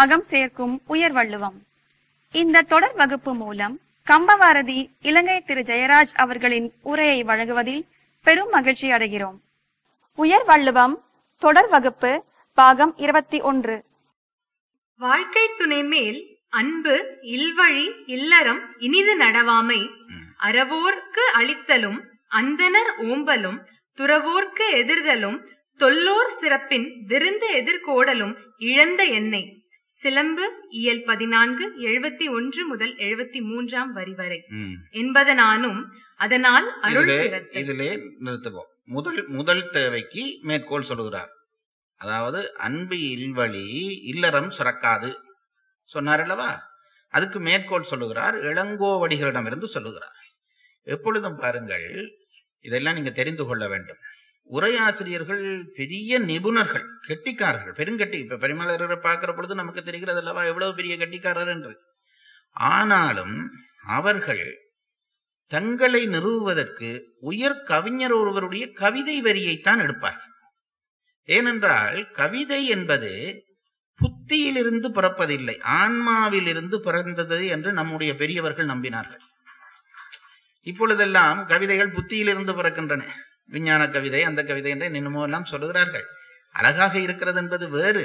அகம் சேர்க்கும் உயர் வள்ளுவம் இந்த தொடர் வகுப்பு மூலம் கம்பவாரதி இலங்கை திரு ஜெயராஜ் அவர்களின் உரையை வழங்குவதில் பெரும் மகிழ்ச்சி அடைகிறோம் உயர் வள்ளுவம் தொடர் வகுப்பு பாகம் இருபத்தி ஒன்று வாழ்க்கை துணை மேல் அன்பு இல்வழி இல்லறம் இனிது நடவாமை அறவோர்க்கு அளித்தலும் அந்தனர் ஓம்பலும் துறவோர்க்கு எதிர்தலும் தொல்லோர் சிறப்பின் விருந்து எதிர்கோடலும் இழந்த எண்ணெய் சிலம்பு இயல் பதினான்கு எழுபத்தி ஒன்று முதல் எழுபத்தி மூன்றாம் வரி வரை ம். என்பதனானும் அதனால் அருள் இதிலே பிறத்தல். இதிலே நிறுத்துவோம் முதல் முதல் தேவைக்கு மேற்கோள் சொல்லுகிறார் அதாவது அன்பு இல்வழி இல்லறம் சுரக்காது சொன்னார் அல்லவா அதுக்கு மேற்கோள் சொல்லுகிறார் இளங்கோவடிகளிடமிருந்து சொல்லுகிறார் எப்பொழுதும் பாருங்கள் இதெல்லாம் நீங்க தெரிந்து கொள்ள வேண்டும் உரையாசிரியர்கள் பெரிய நிபுணர்கள் கெட்டிக்காரர்கள் பெருங்கெட்டி இப்ப பெருமாளரை பார்க்கிற பொழுது நமக்கு தெரிகிறது அல்லவா எவ்வளவு பெரிய கெட்டிக்காரர் என்று ஆனாலும் அவர்கள் தங்களை நிறுவுவதற்கு உயர் கவிஞர் ஒருவருடைய கவிதை வரியைத்தான் எடுப்பார்கள் ஏனென்றால் கவிதை என்பது புத்தியிலிருந்து பிறப்பதில்லை ஆன்மாவிலிருந்து பிறந்தது என்று நம்முடைய பெரியவர்கள் நம்பினார்கள் இப்பொழுதெல்லாம் கவிதைகள் புத்தியிலிருந்து பிறக்கின்றன விஞ்ஞான கவிதை அந்த கவிதை என்று இன்னமும் எல்லாம் சொல்லுகிறார்கள் அழகாக இருக்கிறது என்பது வேறு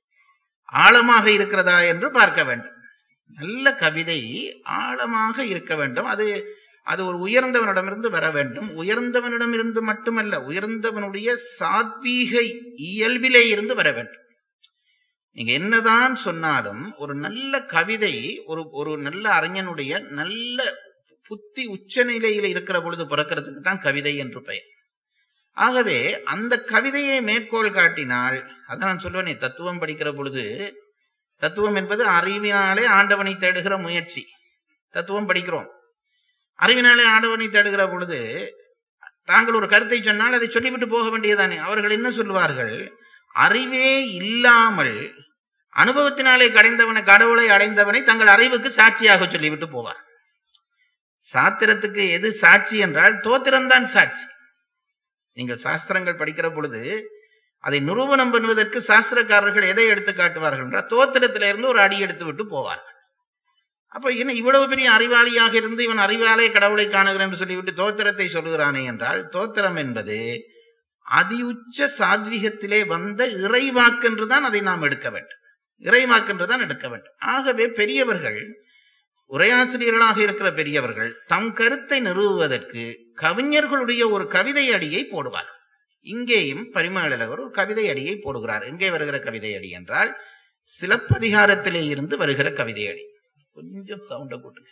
ஆழமாக இருக்கிறதா என்று பார்க்க வேண்டும் நல்ல கவிதை ஆழமாக இருக்க வேண்டும் அது அது ஒரு உயர்ந்தவனிடமிருந்து வர வேண்டும் உயர்ந்தவனிடமிருந்து மட்டுமல்ல உயர்ந்தவனுடைய சாத்வீக இயல்பிலே இருந்து வர வேண்டும் நீங்க என்னதான் சொன்னாலும் ஒரு நல்ல கவிதை ஒரு ஒரு நல்ல அறிஞனுடைய நல்ல புத்தி உச்ச நிலையில இருக்கிற பொழுது பிறக்கிறதுக்கு தான் கவிதை என்று பெயர் ஆகவே அந்த கவிதையை மேற்கோள் காட்டினால் அதான் நான் சொல்லுவேனே தத்துவம் படிக்கிற பொழுது தத்துவம் என்பது அறிவினாலே ஆண்டவனை தேடுகிற முயற்சி தத்துவம் படிக்கிறோம் அறிவினாலே ஆண்டவனை தேடுகிற பொழுது தாங்கள் ஒரு கருத்தை சொன்னால் அதை சொல்லிவிட்டு போக வேண்டியதானே அவர்கள் என்ன சொல்லுவார்கள் அறிவே இல்லாமல் அனுபவத்தினாலே கடைந்தவனை கடவுளை அடைந்தவனை தங்கள் அறிவுக்கு சாட்சியாக சொல்லிவிட்டு போவார் சாத்திரத்துக்கு எது சாட்சி என்றால் தோத்திரம்தான் சாட்சி நீங்கள் சாஸ்திரங்கள் படிக்கிற பொழுது அதை நிரூபணம் பண்ணுவதற்கு சாஸ்திரக்காரர்கள் எதை எடுத்து காட்டுவார்கள் என்றால் தோத்திரத்தில இருந்து ஒரு அடி எடுத்து விட்டு போவார்கள் அப்ப என்ன இவ்வளவு பெரிய அறிவாளியாக இருந்து இவன் அறிவாலே கடவுளை காணுகிறேன் என்று சொல்லிவிட்டு தோத்திரத்தை சொல்லுகிறானே என்றால் தோத்திரம் என்பது அதியுச்ச சாத்வீகத்திலே வந்த இறைவாக்கென்றுதான் அதை நாம் எடுக்க வேண்டும் இறைவாக்கென்றுதான் எடுக்க வேண்டும் ஆகவே பெரியவர்கள் உரையாசிரியர்களாக இருக்கிற பெரியவர்கள் தம் கருத்தை நிறுவுவதற்கு கவிஞர்களுடைய ஒரு கவிதை அடியை போடுவார் இங்கேயும் பரிமளகர் ஒரு கவிதை அடியை போடுகிறார் எங்கே வருகிற கவிதை அடி என்றால் சிலப்பதிகாரத்திலே இருந்து வருகிற கவிதை அடி கொஞ்சம் சவுண்ட கூட்டுங்க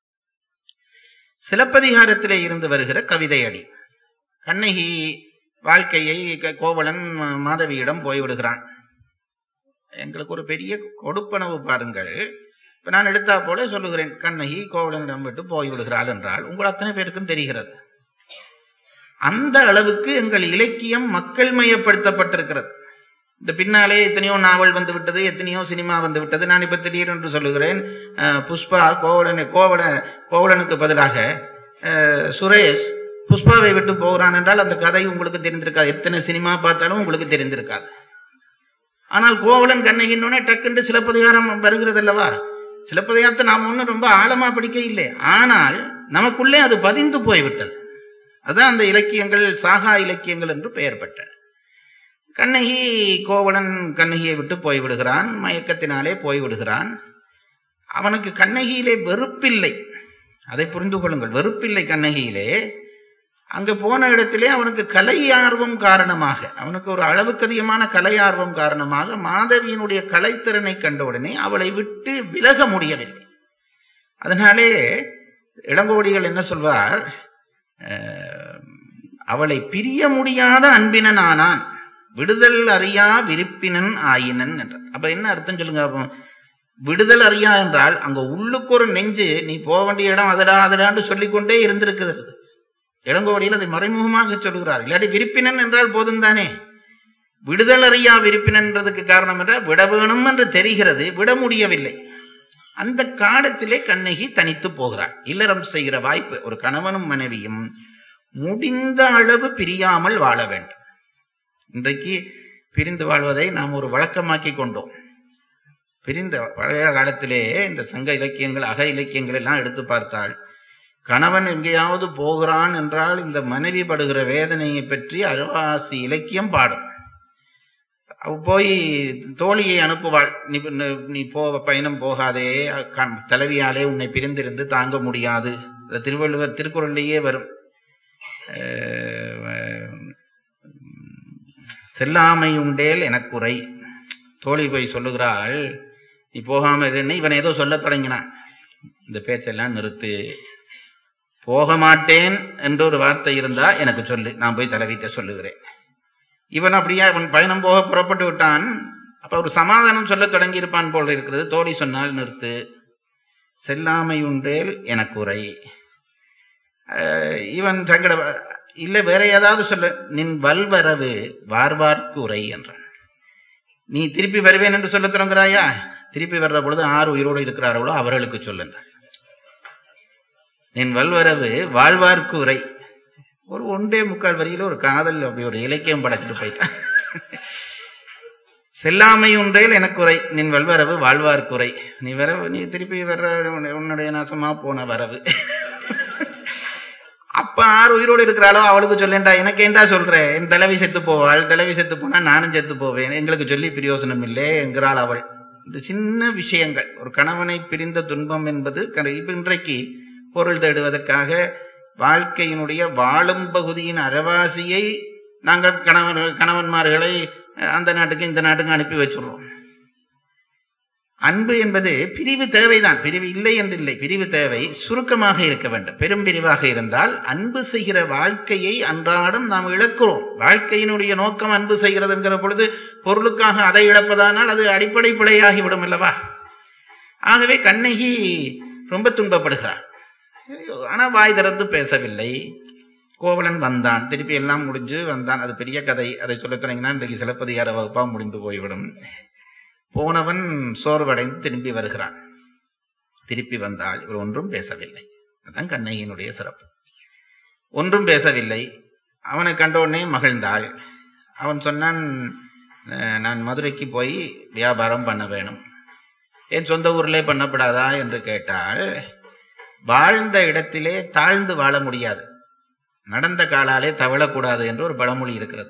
சிலப்பதிகாரத்திலே இருந்து வருகிற கவிதை அடி கண்ணகி வாழ்க்கையை க- கோவலன் ம- மாதவியிடம் போய்விடுகிறான் எங்களுக்கு ஒரு பெரிய கொடுப்பனவு பாருங்கள் இப்ப நான் எடுத்தா போல சொல்லுகிறேன் கண்ணகி கோவலனிடம் விட்டு போய்விடுகிறாள் என்றால் உங்கள் அத்தனை பேருக்கும் தெரிகிறது அந்த அளவுக்கு எங்கள் இலக்கியம் மக்கள் மயப்படுத்தப்பட்டிருக்கிறது இந்த பின்னாலே எத்தனையோ நாவல் வந்து விட்டது எத்தனையோ சினிமா வந்து விட்டது நான் இப்ப திடீரென்று சொல்லுகிறேன் அஹ், புஷ்பா கோவலன் கோவல கோவலனுக்கு பதிலாக அஹ், சுரேஷ் புஷ்பாவை விட்டு போகிறான் என்றால் அந்த கதை உங்களுக்கு தெரிந்திருக்காது எத்தனை சினிமா பார்த்தாலும் உங்களுக்கு தெரிந்திருக்காது ஆனால் கோவலன் கண்ணகின்னொன்னே டக்குண்டு சிலப்பதிகாரம் வருகிறது அல்லவா சிலப்பதிகாரத்தை நாம் ஒன்றும் ரொம்ப ஆழமா படிக்க இல்லை ஆனால் நமக்குள்ளே அது பதிந்து போய்விட்டது அதான் அந்த இலக்கியங்கள் சாகா இலக்கியங்கள் என்று பெயர் பெற்றன கண்ணகி கோவலன் கண்ணகியை விட்டு போய்விடுகிறான் மயக்கத்தினாலே போய்விடுகிறான் அவனுக்கு கண்ணகியிலே வெறுப்பில்லை அதை புரிந்து கொள்ளுங்கள் வெறுப்பில்லை கண்ணகியிலே அங்க போன இடத்திலே அவனுக்கு கலை ஆர்வம் காரணமாக அவனுக்கு ஒரு அளவுக்கு அதிகமான கலை ஆர்வம் காரணமாக மாதவியினுடைய கலைத்திறனை கண்டவுடனே அவளை விட்டு விலக முடியவில்லை அதனாலே இளங்கோடிகள் என்ன சொல்வார் அஹ், அவளை பிரிய முடியாத அன்பினன் ஆனான் விடுதல் அறியா விருப்பினன் ஆயினன் என்றார் அப்ப என்ன அர்த்தம் சொல்லுங்க அப்போ விடுதல் அறியா என்றால் அங்க உள்ளுக்கு ஒரு நெஞ்சு நீ போக வேண்டிய இடம் அதடா அதடான்னு சொல்லிக்கொண்டே இருந்திருக்கிறது இளங்கோவடியில் அதை மறைமுகமாக சொல்லுகிறார் இல்லாட்டி விருப்பினன் என்றால் போதும் தானே விடுதல் அறியா விருப்பினன்றதுக்கு காரணம் என்றால் விட வேணும் என்று தெரிகிறது விட முடியவில்லை அந்த காலத்திலே கண்ணகி தனித்து போகிறாள் இல்லறம் செய்கிற வாய்ப்பு ஒரு கணவனும் மனைவியும் முடிந்த அளவு பிரியாமல் வாழ வேண்டும் இன்றைக்கு பிரிந்து வாழ்வதை நாம் ஒரு வழக்கமாக்கி கொண்டோம் பிரிந்த பழைய காலத்திலே இந்த சங்க இலக்கியங்கள் அக இலக்கியங்கள் எல்லாம் எடுத்து பார்த்தால் கணவன் எங்கேயாவது போகிறான் என்றால் இந்த மனைவி படுகிற வேதனையை பற்றி அருவாசி இலக்கியம் பாடும் அவ போய் தோழியை அனுப்புவாள் நீ நீ- நீ போ பயணம் போகாதே கண்- தலைவியாலே உன்னை பிரிந்திருந்து தாங்க முடியாது இந்த திருவள்ளுவர் திருக்குறளிலேயே வரும் அஹ், செல்லாமை உண்டேல் எனக்குறை தோழி போய் சொல்லுகிறாள் நீ போகாம இருன்னு இவன் ஏதோ சொல்லத் தொடங்கினான் இந்த பேச்செல்லாம் நிறுத்து போக மாட்டேன் என்ற ஒரு வார்த்தை இருந்தா எனக்கு சொல்லு நான் போய் தலைவிட்ட சொல்லுகிறேன் இவன் அப்படியே அவன் பயணம் போக புறப்பட்டு விட்டான் அப்ப ஒரு சமாதானம் சொல்ல தொடங்கி இருப்பான் போல இருக்கிறது தோழி சொன்னால் நிறுத்து செல்லாமை உண்டேல் எனக்கு உரை அஹ் இவன் சங்கட இல்ல வேற ஏதாவது சொல்ல நின் வல்வரவு வார்வார்க்கு உரை என்றான் நீ திருப்பி வருவேன் என்று சொல்ல தொடங்குறாயா திருப்பி வர்ற பொழுது ஆறு உயிரோடு இருக்கிறார்களோ அவர்களுக்கு சொல்லுன்றான் நின் வல்வரவு வாழ்வார்க்கு உரை ஒரு ஒன்றே முக்கால் வரியில ஒரு காதல் அப்படி ஒரு இலக்கியம் படைச்சிட்டு போயிட்டான் செல்லாமை ஒன்றையில் எனக்கு உரை நின் வல்வரவு வாழ்வார்க்கு உரை நீ வரவு நீ திருப்பி வர்ற உன்னை- உன்னுடைய நாசமா போன வரவு அப்ப ஆறு உயிரோடு இருக்கிறாளோ அவளுக்கு சொல்லேன்டா எனக்கு ஏன்டா சொல்ற என் தலைவி செத்து போவாள் தலைவி செத்து போனா நானும் செத்து போவேன் எங்களுக்கு சொல்லி பிரயோசனம் இல்லை என்கிறாள் அவள் இந்த சின்ன விஷயங்கள் ஒரு கணவனை பிரிந்த துன்பம் என்பது க- இப்ப இன்றைக்கு பொருள் தேடுவதற்காக வாழ்க்கையினுடைய வாழும் பகுதியின் அறவாசியை நாங்கள் கணவன் கணவன்மார்களை அஹ், அந்த நாட்டுக்கு இந்த நாட்டுக்கு அனுப்பி வச்சுடுறோம் அன்பு என்பது பிரிவு தேவைதான் பிரிவு இல்லை என்று இல்லை பிரிவு தேவை சுருக்கமாக இருக்க வேண்டும் பெரும் பிரிவாக இருந்தால் அன்பு செய்கிற வாழ்க்கையை அன்றாடம் நாம் இழக்கிறோம் வாழ்க்கையினுடைய நோக்கம் அன்பு செய்கிறது என்கிற பொழுது பொருளுக்காக அதை இழப்பதானால் அது அடிப்படை பிழையாகி விடும் அல்லவா ஆகவே கண்ணகி ரொம்ப துன்பப்படுகிறாள் ஐயோ, ஆனா வாய் திறந்து பேசவில்லை கோவலன் வந்தான் திருப்பி எல்லாம் முடிஞ்சு வந்தான் அது பெரிய கதை அதை சொல்ல தொடங்கினா இன்றைக்கு சிலப்பதிகார வகுப்பா முடிந்து போய்விடும் போனவன் சோர்வடைந்து திரும்பி வருகிறான் திருப்பி வந்தால் இவர் ஒன்றும் பேசவில்லை அதான் கண்ணகியினுடைய சிறப்பு ஒன்றும் பேசவில்லை அவனை கண்ட உடனே மகிழ்ந்தாள் அவன் சொன்னான் "அஹ், நான் மதுரைக்கு போய் வியாபாரம் பண்ண வேணும் என் சொந்த ஊர்லே பண்ணப்படாதா என்று கேட்டால் வாழ்ந்த இடத்திலே தாழ்ந்து வாழ முடியாது நடந்த காலாலே தவழக்கூடாது என்று ஒரு பழமொழி இருக்கிறது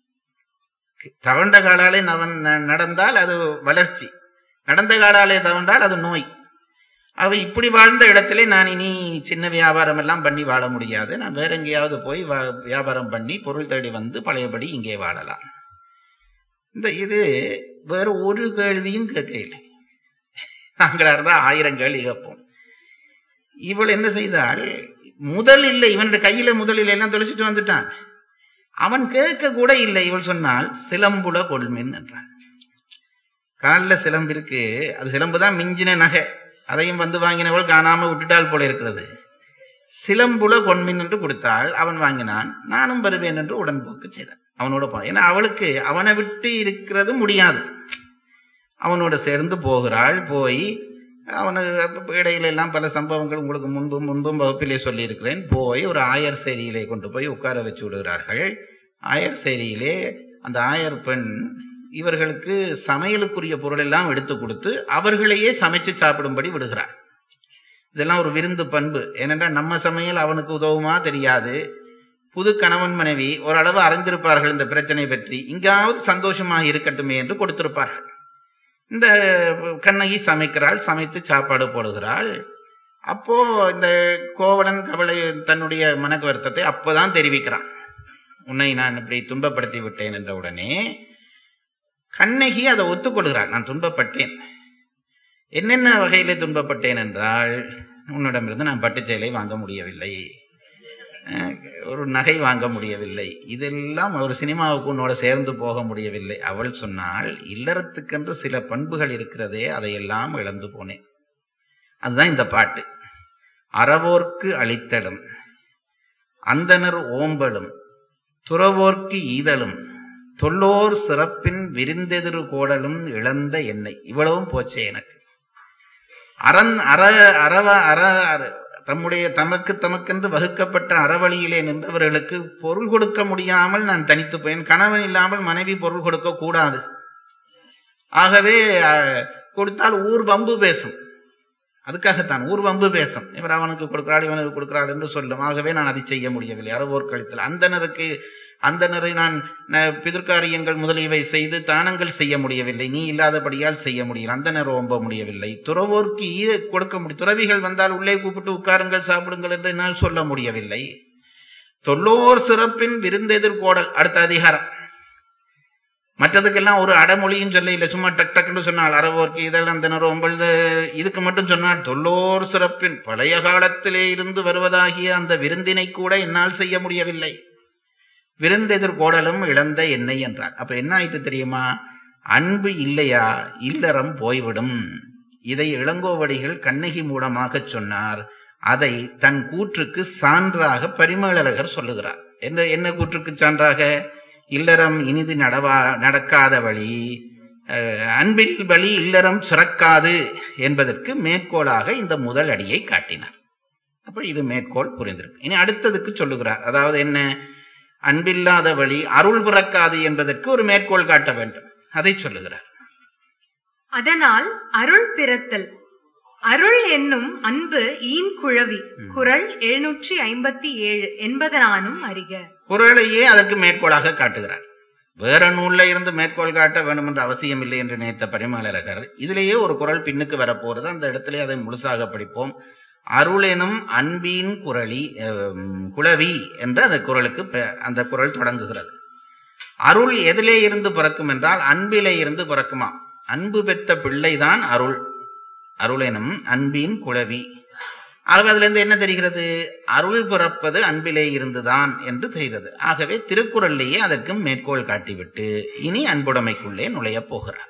தவண்ட காலாலே நவன் ந- நடந்தால் அது வளர்ச்சி நடந்த காலாலே தவண்டால் அது நோய் அவ இப்படி வாழ்ந்த இடத்திலே நான் இனி சின்ன வியாபாரம் எல்லாம் பண்ணி வாழ முடியாது நான் வேற எங்கேயாவது போய் வா- வியாபாரம் பண்ணி பொருள் தேடி வந்து பழையபடி இங்கே வாழலாம் இந்த இது வேற ஒரு கேள்வியும் கேட்கவில்லை நாங்களா இருந்தா ஆயிரம் கேள்வி கேட்போம் இவள் என்ன செய்தால் முதல் இல்லை இவனுடைய கையில முதல் இல்லை எல்லாம் தொலைச்சிட்டு வந்துட்டான் அவன் கேட்க கூட இல்லை இவள் சொன்னால் சிலம்புல கொள்மின் என்றான் காலில் சிலம்பு இருக்கு அது சிலம்பு தான் மிஞ்சின நகை அதையும் வந்து வாங்கினவள் காணாம விட்டுட்டாள் போல இருக்கிறது சிலம்புல கொன்மின் என்று கொடுத்தாள் அவன் வாங்கினான் நானும் வருவேன் என்று உடன்போக்கு செய்தான் அவனோட போனான் ஏன்னா அவளுக்கு அவனை விட்டு இருக்கிறது முடியாது அவனோட சேர்ந்து போகிறாள் போய் அவனு இடையில எல்லாம் பல சம்பவங்கள் உங்களுக்கு முன்பும் முன்பும் வகுப்பிலே சொல்லியிருக்கிறேன் போய் ஒரு ஆயர் சேரியிலே கொண்டு போய் உட்கார வச்சு விடுகிறார்கள் ஆயர் சேரியிலே அந்த ஆயர் பெண் இவர்களுக்கு சமையலுக்குரிய பொருள் எல்லாம் எடுத்து கொடுத்து அவர்களையே சமைச்சு சாப்பிடும்படி விடுகிறார் இதெல்லாம் ஒரு விருந்து பண்பு ஏனென்றால் நம்ம சமையல் அவனுக்கு உதவுமா தெரியாது புது கணவன் மனைவி ஓரளவு அறிந்திருப்பார்கள் இந்த பிரச்சனை பற்றி இங்காவது சந்தோஷமாக இருக்கட்டுமே என்று கொடுத்திருப்பார்கள் இந்த கண்ணகி சமைக்கிறாள் சமைத்து சாப்பாடு போடுகிறாள் அப்போ இந்த கோவலன் கவலை தன்னுடைய மனக்க வருத்தத்தை அப்போதான் தெரிவிக்கிறான் உன்னை நான் இப்படி துன்பப்படுத்தி விட்டேன் என்ற உடனே கண்ணகி அதை ஒத்துக்கொள்கிறாள் நான் துன்பப்பட்டேன் என்னென்ன வகையிலே துன்பப்பட்டேன் என்றால் உன்னிடமிருந்து நான் பட்டுச் சேலை வாங்க முடியவில்லை அஹ் ஒரு நகை வாங்க முடியவில்லை இதெல்லாம் ஒரு சினிமாவுக்கு உன்னோட சேர்ந்து போக முடியவில்லை அவள் சொன்னால் இல்லறத்துக்கென்று சில பண்புகள் இருக்கிறதே அதையெல்லாம் இழந்து போனேன் அதுதான் இந்த பாட்டு அறவோர்க்கு அளித்தலும் அந்தனர் ஓம்பலும் துறவோர்க்கு ஈதலும் தொல்லோர் சிறப்பின் விருந்தெதிர் கோடலும் இழந்த என்னை இவ்வளவும் போச்சே எனக்கு அறன் அற அறவ அற அற- தம்முடைய தமக்கு தமக்கென்று வகுக்கப்பட்ட அறவழியிலே நின்றவர்களுக்கு பொருள் கொடுக்க முடியாமல் நான் தனித்து போயேன் கணவன் இல்லாமல் மனைவி பொருள் கொடுக்க கூடாது ஆகவே அஹ், கொடுத்தால் ஊர் வம்பு பேசும் அதுக்காகத்தான் ஊர் வம்பு பேசும் இவர் அவனுக்கு கொடுக்கிறாள் இவனுக்கு கொடுக்கிறாள் என்று சொல்லும் ஆகவே நான் அதை செய்ய முடியவில்லை அறவோர் கழித்தல் அந்தனருக்கு அந்தனரை நான் ந- பிதற்காரியங்கள் முதலியவை செய்து தானங்கள் செய்ய முடியவில்லை நீ இல்லாதபடியால் செய்ய முடியல அந்தனர் ஓம்ப முடியவில்லை துறவோர்க்கு ஈ- கொடுக்க முடியும் துறவிகள் வந்தால் உள்ளே கூப்பிட்டு உட்காருங்கள் சாப்பிடுங்கள் என்று என்னால் சொல்ல முடியவில்லை தொல்லோர் சிறப்பின் விருந்தெதிர்கோடல் அடுத்த அதிகாரம் மற்றதுக்கெல்லாம் ஒரு அடமொழியும் சொல்ல இல்லை சும்மா டக் டக்குன்னு சொன்னால் அறவோர்க்கு இதழ் அந்தனர் ஓம்பல் இதுக்கு மட்டும் சொன்னால் தொல்லோர் சிறப்பின் பழைய காலத்திலே இருந்து வருவதாகிய அந்த விருந்தினை கூட என்னால் செய்ய முடியவில்லை விருந்தெதிர்கோடலும் இழந்த என்னை என்றார் அப்ப என்ன ஆயிட்டு தெரியுமா அன்பு இல்லையா இல்லறம் போய்விடும் இதை இளங்கோவடிகள் கண்ணகி மூலமாக சொன்னார் அதை தன் கூற்றுக்கு சான்றாக பரிமேலழகர் சொல்லுகிறார் என்ன என்ன கூற்றுக்கு சான்றாக இல்லறம் இனிது நடவா நடக்காத வழி அஹ், அன்பில் வழி இல்லறம் சிறக்காது என்பதற்கு மேற்கோளாக இந்த முதல் அடியை காட்டினார் அப்ப இது மேற்கோள் புரிந்திருக்கு இனி அடுத்ததுக்கு சொல்லுகிறார் அதாவது என்ன அன்பில்லாத வழி அருள் பிறக்காது என்பதற்கு ஒரு மேற்கோள் காட்ட வேண்டும் அதை சொல்லுகிறார் அதனால் அருள் பிறத்தல் அருள் என்னும் அன்பு ஈன் குழவி குறள் எழுநூற்றி ஐம்பத்தி ஏழு என்பதனானும் அறிக குரலையே அதற்கு மேற்கோளாக காட்டுகிறார் வேற நூல்ல இருந்து மேற்கோள் காட்ட வேண்டும் என்ற அவசியம் இல்லை என்று நினைத்த பரிமளகர் இதிலேயே ஒரு குரல் பின்னுக்கு வரப்போறது அந்த இடத்திலே அதை முழுசாக படிப்போம் அருள் எனும் அன்பின் குரலி அஹ், குளவி என்று அந்த குரலுக்கு பெ- அந்த குரல் தொடங்குகிறது அருள் எதிலே இருந்து பிறக்கும் என்றால் அன்பிலே இருந்து பிறக்குமா அன்பு பெத்த பிள்ளைதான் அருள் அருள் எனும் அன்பின் குளவி ஆகவே அதுல இருந்து என்ன தெரிகிறது அருள் பிறப்பது அன்பிலே இருந்துதான் என்று தெரிகிறது ஆகவே திருக்குறளிலேயே அதற்கு மேற்கோள் காட்டிவிட்டு இனி அன்புடைமைக்குள்ளே நுழையப் போகிறார்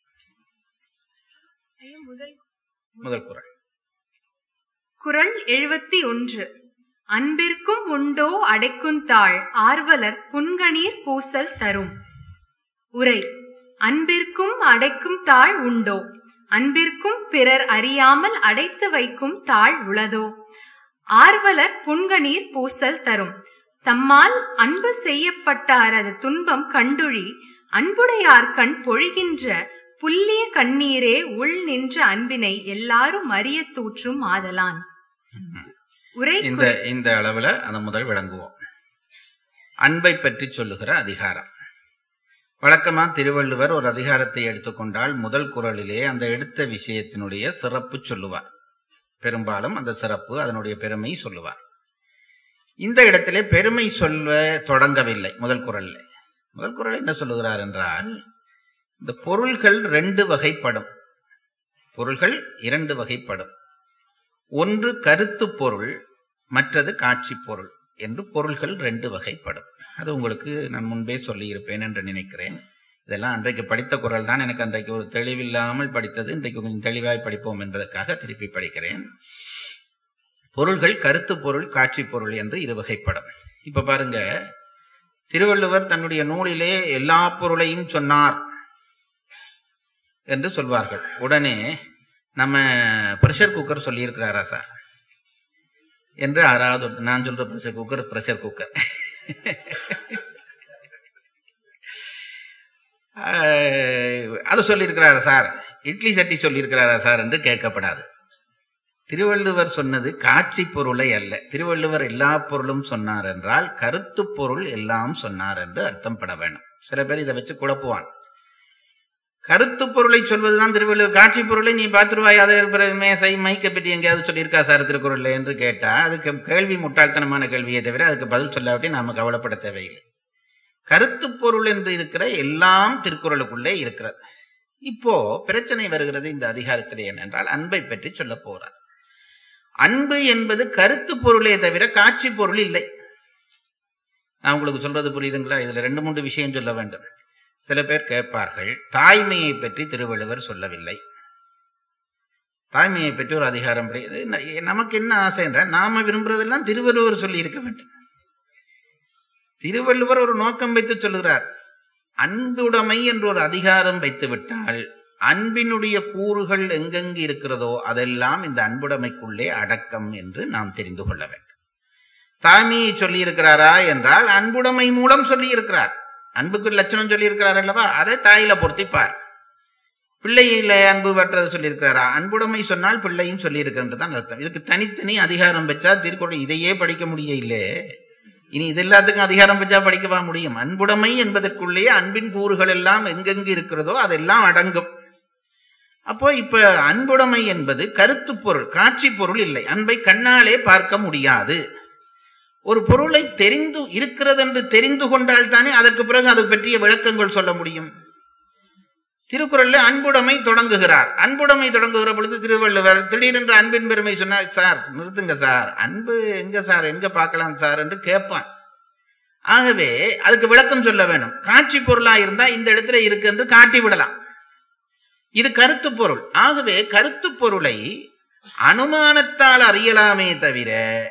முதல் குறள் குறள் எழுபத்தி ஒன்று அன்பிற்கும் உண்டோ அடைக்குந்தாள் ஆர்வலர் புன்கணீர் பூசல் தரும் உரை அன்பிற்கும் அடைக்கும் தாழ் உண்டோ அன்பிற்கும் பிறர் அறியாமல் அடைத்து வைக்கும் தாழ் உளதோ ஆர்வலர் புன்கணீர் பூசல் தரும் தம்மால் அன்பு செய்யப்பட்டாரது துன்பம் கண்டுழி அன்புடையார் கண் பொழிகின்ற புல்லிய கண்ணீரே உள் நின்ற அன்பினை எல்லாரும் அறிய தூற்றும் ஆதலான் உரை இந்த இந்த அளவுல அந்த முதல் விளங்குவோம் அன்பை பற்றி சொல்லுகிற அதிகாரம் வழக்கமா திருவள்ளுவர் ஒரு அதிகாரத்தை எடுத்துக்கொண்டால் முதல் குறளிலே அந்த எடுத்த விஷயத்தினுடைய சிறப்பு சொல்லுவார் பெரும்பாலும் அந்த சிறப்பு அதனுடைய பெருமை சொல்லுவார் இந்த இடத்திலே பெருமை சொல்ல தொடங்கவில்லை முதல் குறளில் முதல் குறள் என்ன சொல்லுகிறார் என்றால் இந்த பொருள்கள் ரெண்டு வகைப்படும் பொருள்கள் இரண்டு வகைப்படும் ஒன்று கருத்து பொருள் மற்றது காட்சி பொருள் என்று பொருள்கள் ரெண்டு வகைப்படும் அது உங்களுக்கு நான் முன்பே சொல்லியிருப்பேன் என்று நினைக்கிறேன் இதெல்லாம் அன்றைக்கு படித்த குரல் தான் எனக்கு அன்றைக்கு ஒரு தெளிவில்லாமல் படித்தது இன்றைக்கு கொஞ்சம் தெளிவாய் படிப்போம் என்பதற்காக திருப்பி படிக்கிறேன் பொருள்கள் கருத்து பொருள் காட்சி பொருள் என்று இரு வகைப்படும் இப்ப பாருங்க திருவள்ளுவர் தன்னுடைய நூலிலே எல்லா பொருளையும் சொன்னார் என்று சொல்வார்கள் உடனே நம்ம ப்ரெஷர் குக்கர் சொல்லியிருக்கிறாரா சார் என்று யாராவது ஒரு- நான் சொல்ற ப்ரெஷர் குக்கர் ப்ரெஷர் குக்கர் அது சொல்லியிருக்கிறாரா சார் இட்லி சட்டி சொல்லியிருக்கிறாரா சார் என்று கேட்கப்படாது திருவள்ளுவர் சொன்னது காட்சி பொருளை அல்ல திருவள்ளுவர் எல்லா பொருளும் சொன்னார் என்றால் கருத்து பொருள் எல்லாம் சொன்னார் என்று அர்த்தம் பட வேண்டும் சில பேர் இதை வச்சு குழப்புவான் கருத்து பொருளை சொல்வதுதான் திருவள்ளுவர் காட்சி பொருளை நீ பார்த்துருவாய் அதை பிறகு மேசை மைக்கை பற்றி எங்கேயாவது சொல்லியிருக்கா சார் திருக்குறள்ல என்று கேட்டா அதுக்கு கேள்வி முட்டாள்தனமான கேள்வியை தவிர அதுக்கு பதில் சொல்லாவிட்டு நாம கவலைப்பட தேவையில்லை கருத்து பொருள் என்று இருக்கிற எல்லாம் திருக்குறளுக்குள்ளே இருக்கிறது இப்போ பிரச்சனை வருகிறது இந்த அதிகாரத்திலே என்னென்றால் அன்பை பற்றி சொல்ல போறார் அன்பு என்பது கருத்து பொருளே தவிர காட்சி பொருள் இல்லை நான் உங்களுக்கு சொல்றது புரியுதுங்களா இதுல ரெண்டு மூன்று விஷயம் சொல்ல வேண்டும் சில பேர் கேட்பார்கள் தாய்மையை பற்றி திருவள்ளுவர் சொல்லவில்லை தாய்மையை பற்றி ஒரு அதிகாரம் படி- இது ந- நமக்கு என்ன ஆசை என்றால் நாம விரும்புறதெல்லாம் திருவள்ளுவர் சொல்லி இருக்க வேண்டும் திருவள்ளுவர் ஒரு நோக்கம் வைத்து சொல்லுகிறார் அன்புடைமை என்று ஒரு அதிகாரம் வைத்து விட்டால் அன்பினுடைய கூறுகள் எங்கெங்கு இருக்கிறதோ அதெல்லாம் இந்த அன்புடைமைக்குள்ளே அடக்கம் என்று நாம் தெரிந்து கொள்ள வேண்டும் தாய்மையை சொல்லி இருக்கிறாரா என்றால் அன்புடைமை மூலம் சொல்லி இருக்கிறார் அன்புக்கு லட்சணம் சொல்லி இருக்கிறார் அல்லவா அதை தாயில பொருத்திப்பார் பிள்ளையில அன்பு பற்றது சொல்லியிருக்கிறாரா அன்புடைமை சொன்னால் பிள்ளையும் சொல்லியிருக்கிறது தான் அர்த்தம் இதுக்கு தனித்தனி அதிகாரம் வச்சா திருக்குறள் இதையே படிக்க முடியல இனி இது எல்லாத்துக்கும் அதிகாரம் வச்சா படிக்கவா முடியும் அன்புடைமை என்பதற்குள்ளேயே அன்பின் கூறுகள் எல்லாம் எங்கெங்கு இருக்கிறதோ அதெல்லாம் அடங்கும் அப்போ இப்ப அன்புடைமை என்பது கருத்து பொருள் காட்சி பொருள் இல்லை அன்பை கண்ணாலே பார்க்க முடியாது ஒரு பொருளை தெரிந்து இருக்கிறது என்று தெரிந்து கொண்டால் தானே அதற்கு பிறகு அது பற்றிய விளக்கங்கள் சொல்ல முடியும் திருக்குறள்ல அன்புடைமை தொடங்குகிறார் அன்புடைமை தொடங்குகிற பொழுது திருவள்ளுவர் திடீரென்று அன்பின் பெருமை சொன்னார் சார் நிறுத்துங்க சார் அன்பு எங்க சார் எங்க பார்க்கலாம் சார் என்று கேட்பான் ஆகவே அதுக்கு விளக்கம் சொல்ல வேணும் காட்சி பொருளா இருந்தா இந்த இடத்துல இருக்கு என்று காட்டி விடலாம் இது கருத்து பொருள் ஆகவே கருத்து பொருளை அனுமானத்தால் அறியலாமே தவிர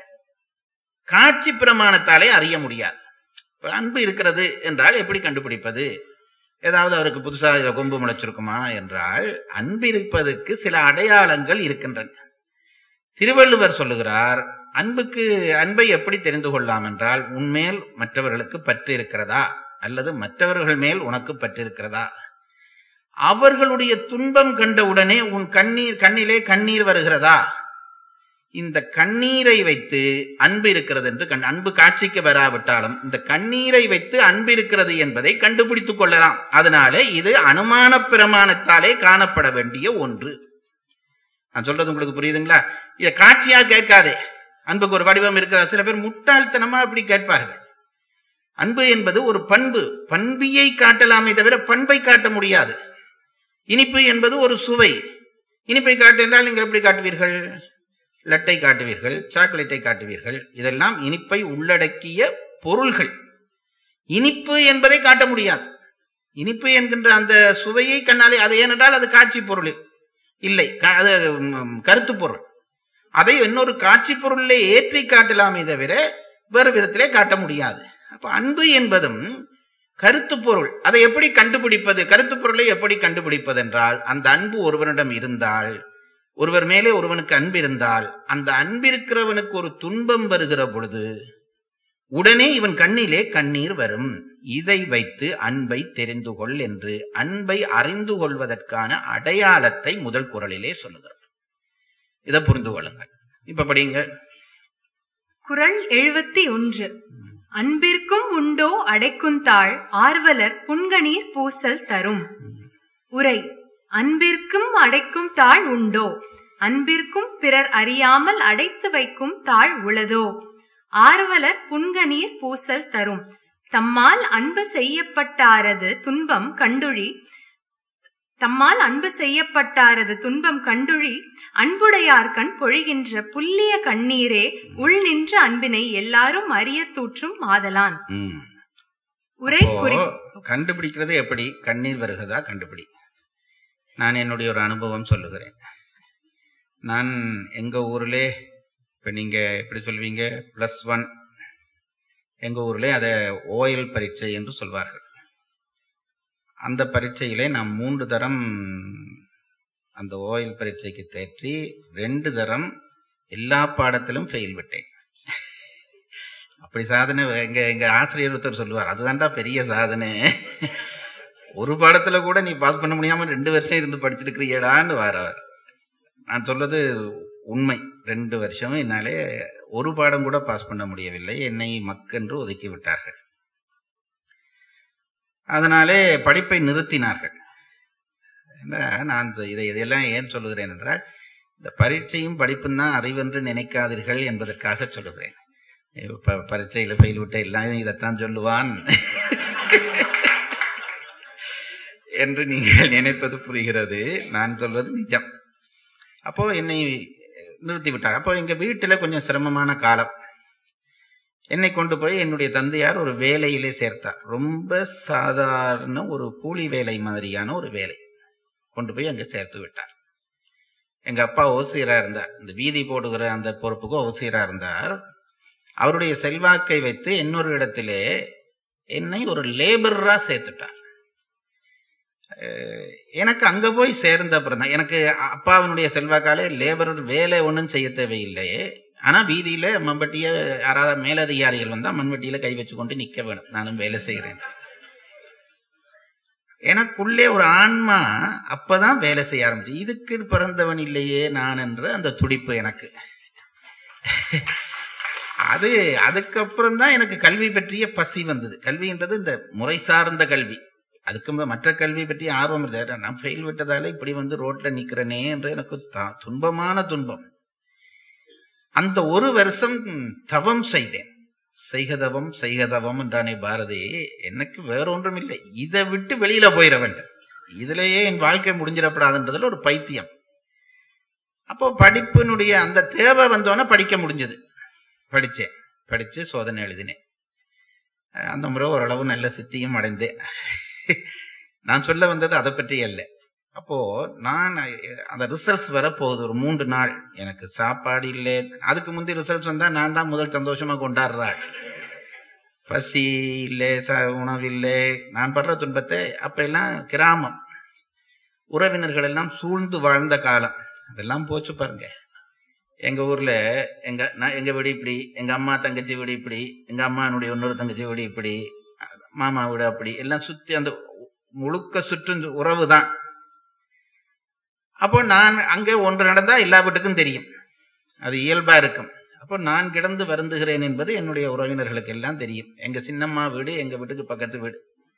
காட்சி பிரமாணத்தாலே அறிய முடியாது இப்ப அன்பு இருக்கிறது என்றால் எப்படி கண்டுபிடிப்பது ஏதாவது அவருக்கு புதுசா இதுல கொம்பு முளைச்சிருக்குமா என்றால் அன்பு இருப்பதற்கு சில அடையாளங்கள் இருக்கின்றன திருவள்ளுவர் சொல்லுகிறார் அன்புக்கு அன்பை எப்படி தெரிந்து கொள்ளலாம் என்றால் உன்மேல் மற்றவர்களுக்கு பற்று இருக்கிறதா அல்லது மற்றவர்கள் மேல் உனக்கு பற்றிருக்கிறதா அவர்களுடைய துன்பம் கண்டவுடனே உன் கண்ணீர் கண்ணிலே கண்ணீர் வருகிறதா இந்த கண்ணீரை வைத்து அன்பு இருக்கிறது என்று கண் அன்பு காட்சிக்கு வராவிட்டாலும் இந்த கண்ணீரை வைத்து அன்பு இருக்கிறது என்பதை கண்டுபிடித்துக் கொள்ளலாம் அதனால இது அனுமான பிரமாணத்தாலே காணப்பட வேண்டிய ஒன்று நான் சொல்றது உங்களுக்கு புரியுதுங்களா இத காட்சியா கேட்காதே அன்புக்கு ஒரு வடிவம் இருக்கிறதா சில பேர் முட்டாள்தனமா அப்படி கேட்பார்கள் அன்பு என்பது ஒரு பண்பு பண்பியை காட்டலாமே தவிர பண்பை காட்ட முடியாது இனிப்பு என்பது ஒரு சுவை இனிப்பை காட்டு என்றால் நீங்கள் எப்படி காட்டுவீர்கள் லட்டை காட்டுவீர்கள் சாக்லேட்டை காட்டுவீர்கள் இதெல்லாம் இனிப்பை உள்ளடக்கிய பொருள்கள் இனிப்பு என்பதை காட்ட முடியாது இனிப்பு என்கின்ற அந்த சுவையை கண்ணாலே அது ஏனென்றால் அது காட்சி பொருள் இல்லை க- அது ம், கருத்து பொருள் அதை இன்னொரு காட்சி பொருளிலே ஏற்றி காட்டலாமே தவிர வேறு விதத்திலே காட்ட முடியாது அப்ப அன்பு என்பதும் கருத்து பொருள் அதை எப்படி கண்டுபிடிப்பது கருத்து பொருளை எப்படி கண்டுபிடிப்பது என்றால் அந்த அன்பு ஒருவனிடம் இருந்தால் ஒருவர் மேலே ஒருவனுக்கு அன்பு இருந்தால் அந்த அன்பிருக்கிறவனுக்கு ஒரு துன்பம் வருகிற பொழுது உடனே இவன் கண்ணிலே கண்ணீர் வரும் இதை வைத்து அன்பை தெரிந்து கொள் என்று அன்பை அறிந்து கொள்வதற்கான அடையாளத்தை முதல் குரலிலே சொல்லுகிறார் இதை புரிந்து கொள்ளுங்கள் இப்ப படிங்க குறள் எழுபத்தி ஒன்று அன்பிற்கும் உண்டோ அடைக்குந்தாள் ஆர்வலர் புன்கணீர் பூசல் தரும் உரை அன்பிற்கும் அடைக்கும் தாழ் உண்டோ அன்பிற்கும் பிறர் அறியாமல் அடைத்து வைக்கும் தாழ் உளதோ ஆர்வலர் புன்கணீர் பூசல் தரும் தம்மால் அன்பு செய்யப்பட்டாரது துன்பம் கண்டுழி தம்மால் அன்பு செய்யப்பட்டாரது துன்பம் கண்டுழி அன்புடையார்கண் பொழிகின்ற புல்லிய கண்ணீரே உள் நின்ற அன்பினை எல்லாரும் அறிய தூற்றும் மாதலான் ம். உரை குறி அப்போ கண்டுபிடிக்கிறது எப்படி கண்ணீர் வருகிறதா கண்டுபிடி நான் என்னுடைய ஒரு அனுபவம் சொல்லுகிறேன் நான் எங்க ஊர்லே இப்ப நீங்க எப்படி சொல்வீங்க பிளஸ் ஒன் எங்க ஊர்லே அதை ஓயல் பரீட்சை என்று சொல்வார்கள் அந்த பரீட்சையிலே நான் மூன்று தரம் அந்த ஓயல் பரீட்சைக்கு தேற்றி ரெண்டு தரம் எல்லா பாடத்திலும் ஃபெயில் விட்டேன் அப்படி சாதனை எங்க எங்க ஆசிரியர் ஒருத்தர் சொல்லுவார் அதுதான்டா பெரிய சாதனை ஒரு பாடத்துல கூட நீ பாஸ் பண்ண முடியாம ரெண்டு வருஷம் இருந்து படிச்சிருக்கிறியடான்னு வாரவர் நான் சொல்றது உண்மை ரெண்டு வருஷம் என்னாலே ஒரு பாடம் கூட பாஸ் பண்ண முடியவில்லை என்னை மக்கென்று ஒதுக்கி விட்டார்கள் அதனாலே படிப்பை நிறுத்தினார்கள் என்ன, நான் இந்த- இதை இதெல்லாம் ஏன் சொல்லுகிறேன் என்றால் இந்த பரீட்சையும் படிப்பும் தான் அறிவென்று நினைக்காதீர்கள் என்பதற்காக சொல்லுகிறேன் இப்ப பரீட்சையில ஃபெயில் விட்ட எல்லாம் இதைத்தான் சொல்லுவான் என்று நீங்கள் நினைப்பது புரிகிறது நான் சொல்வது நிஜம் அப்போ என்னை நிறுத்தி விட்டார் அப்போ எங்க வீட்டுல கொஞ்சம் சிரமமான காலம் என்னை கொண்டு போய் என்னுடைய தந்தையார் ஒரு வேலையிலே சேர்த்தார் ரொம்ப சாதாரண ஒரு கூலி வேலை மாதிரியான ஒரு வேலை கொண்டு போய் அங்க சேர்த்து விட்டார் எங்க அப்பா ஓசியரா இருந்தார் இந்த வீதி போடுகிற அந்த பொறுப்புக்கு ஓசியரா இருந்தார் அவருடைய செல்வாக்கை வைத்து இன்னொரு இடத்திலே என்னை ஒரு லேபரரா சேர்த்துட்டார் அஹ் எனக்கு அங்க போய் சேர்ந்த அப்புறம் தான் எனக்கு அப்பாவினுடைய செல்வாக்காலே லேபரர் வேலை ஒன்றும் செய்ய தேவையில்லை ஆனா வீதியில மம்பட்டிய யாராவது மேலதிகாரிகள் வந்தா மண்வெட்டியில கை வச்சு கொண்டு நிக்க வேணும் நானும் வேலை செய்கிறேன் எனக்குள்ளே ஒரு ஆன்மா அப்பதான் வேலை செய்ய ஆரம்பிச்சு இதுக்கு பிறந்தவன் இல்லையே நான் என்ற அந்த துடிப்பு எனக்கு அது அதுக்கப்புறம் தான் எனக்கு கல்வி பற்றிய பசி வந்தது கல்வின்றது இந்த முறை சார்ந்த கல்வி அதுக்கு ம- மற்ற கல்வி பற்றி ஆர்வம் இருந்தது நான் ஃபெயில் விட்டதால இப்படி வந்து ரோட்ல நிக்கிறேனே என்று எனக்கு த- துன்பமான துன்பம் அந்த ஒரு வருஷம் தவம் செய்தேன் செய்கதவம் செய்கதவம் என்றானே பாரதி எனக்கு வேற ஒன்றும் இல்லை இதை விட்டு வெளியில போயிட வேண்டும் இதுலயே என் வாழ்க்கை முடிஞ்சிடப்படாதுன்றதுல ஒரு பைத்தியம் அப்போ படிப்பினுடைய அந்த தேவை வந்தோன்னே படிக்க முடிஞ்சது படிச்சேன் படிச்சு சோதனை எழுதினேன் அஹ் அந்த முறை ஓரளவு நல்ல சித்தியும் அடைந்தேன் நான் சொல்ல வந்தது அதை பற்றி அல்ல அப்போ நான் அஹ், அந்த ரிசல்ட்ஸ் வர போகுது ஒரு மூன்று நாள் எனக்கு சாப்பாடு இல்லை அதுக்கு முந்தைய ரிசல்ட்ஸ் வந்தா நான் தான் முதல் சந்தோஷமா கொண்டாடுறாள் பசி இல்லை ச உணவில்லை நான் படுற துன்பத்தை அப்ப எல்லாம் கிராமம் உறவினர்கள் எல்லாம் சூழ்ந்து வாழ்ந்த காலம் அதெல்லாம் போச்சு பாருங்க எங்க ஊர்ல எங்க நான் எங்க வீடு இப்படி எங்க அம்மா தங்கச்சி வீடு இப்படி எங்க அம்மானுடைய இன்னொரு தங்கச்சி வீடு இப்படி மாமா வீடு அப்படி எல்லாம் சுத்தி அந்த முழுக்க சுற்றும் உறவு தான் அப்போ நான் அங்கே ஒன்று நடந்தா எல்லா வீட்டுக்கும் தெரியும் அது இயல்பா இருக்கும் அப்போ நான் கிடந்து வருந்துகிறேன் என்பது என்னுடைய உறவினர்களுக்கு எல்லாம் தெரியும் எங்க சின்னம்மா வீடு எங்க வீட்டுக்கு பக்கத்து வீடு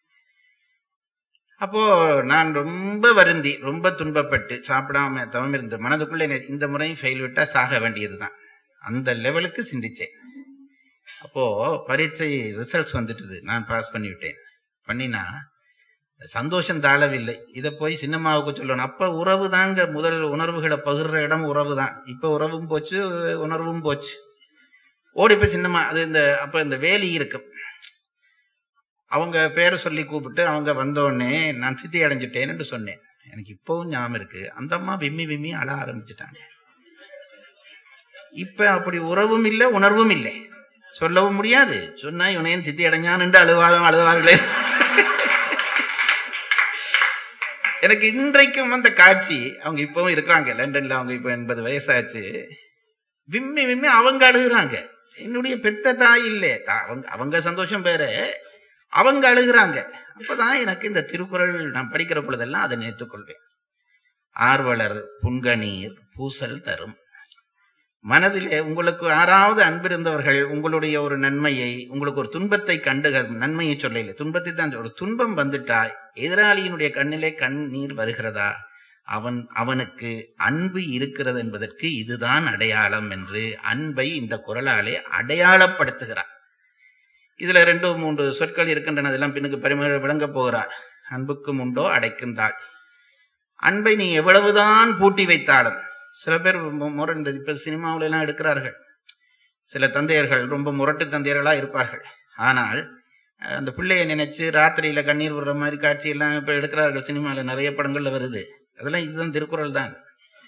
அப்போ நான் ரொம்ப வருந்தி ரொம்ப துன்பப்பட்டு சாப்பிடாம தவம் இருந்த மனதுக்குள்ள எனக்கு இந்த முறையும் ஃபெயில் விட்டா சாக வேண்டியதுதான் அந்த லெவலுக்கு சிந்திச்சேன் அப்போ பரீட்சை ரிசல்ட்ஸ் வந்துட்டுது நான் பாஸ் பண்ணிவிட்டேன் பண்ணினா சந்தோஷம் தாழவில்லை இதை போய் சின்னம்மாவுக்கு சொல்லணும் அப்ப உறவு தாங்க முதல் உணர்வுகளை பகிர்ற இடம் உறவு தான் இப்ப உறவும் போச்சு உணர்வும் போச்சு ஓடி போய் சின்னம்மா அது இந்த அப்ப இந்த வேலி இருக்கும் அவங்க பேரை சொல்லி கூப்பிட்டு அவங்க வந்த உடனே நான் சித்தி அடைஞ்சிட்டேன்னு சொன்னேன் எனக்கு இப்பவும் ஞாபகம் இருக்கு அந்த அம்மா விம்மி விம்மி அழ ஆரம்பிச்சுட்டாங்க இப்ப அப்படி உறவும் இல்லை உணர்வும் இல்லை சொல்லவும் முடியாது சொன்னா இவனையும் சித்தி அடைஞ்சான்னு அழுவாளும் அழுவார்களே எனக்கு இன்றைக்கும் அந்த காட்சி அவங்க இப்பவும் இருக்கிறாங்க லண்டன்ல அவங்க இப்ப எண்பது வயசாச்சு விம்மி விம்மி அவங்க அழுகுறாங்க என்னுடைய பெத்த தாய் இல்லை தா- அவங்க அவங்க சந்தோஷம் வேற அவங்க அழுகுறாங்க அப்பதான் எனக்கு இந்த திருக்குறள் நான் படிக்கிற பொழுதெல்லாம் அதை நினைத்துக் கொள்வேன் ஆர்வலர் புன்கணீர் பூசல் தரும் மனதிலே உங்களுக்கு யாராவது அன்பிருந்தவர்கள் உங்களுடைய ஒரு நன்மையை உங்களுக்கு ஒரு துன்பத்தை கண்டு நன்மையை சொல்லல துன்பத்தை தான் சொல்ல- ஒரு துன்பம் வந்துட்டா எதிராளியினுடைய கண்ணிலே கண்ணீர் வருகிறதா அவன் அவனுக்கு அன்பு இருக்கிறது என்பதற்கு இதுதான் அடையாளம் என்று அன்பை இந்த குரலாலே அடையாளப்படுத்துகிறார் இதுல ரெண்டு மூன்று சொற்கள் இருக்கின்றன அதெல்லாம் பின்னுக்கு பெருமை விளங்க போகிறார் அன்புக்கும் உண்டோ அடைக்குந்தாள் அன்பை நீ எவ்வளவுதான் பூட்டி வைத்தாலும் சில பேர் மு- முர இந்த இப்ப சினிமாவுல எல்லாம் எடுக்கிறார்கள் சில தந்தையர்கள் ரொம்ப முரட்டு தந்தையர்களா இருப்பார்கள் ஆனால் அஹ், அந்த பிள்ளைய நினைச்சு ராத்திரியில கண்ணீர் விடுற மாதிரி காட்சி எல்லாம் இப்ப எடுக்கிறார்கள் சினிமால நிறைய படங்கள்ல வருது அதெல்லாம் இதுதான் திருக்குறள் தான்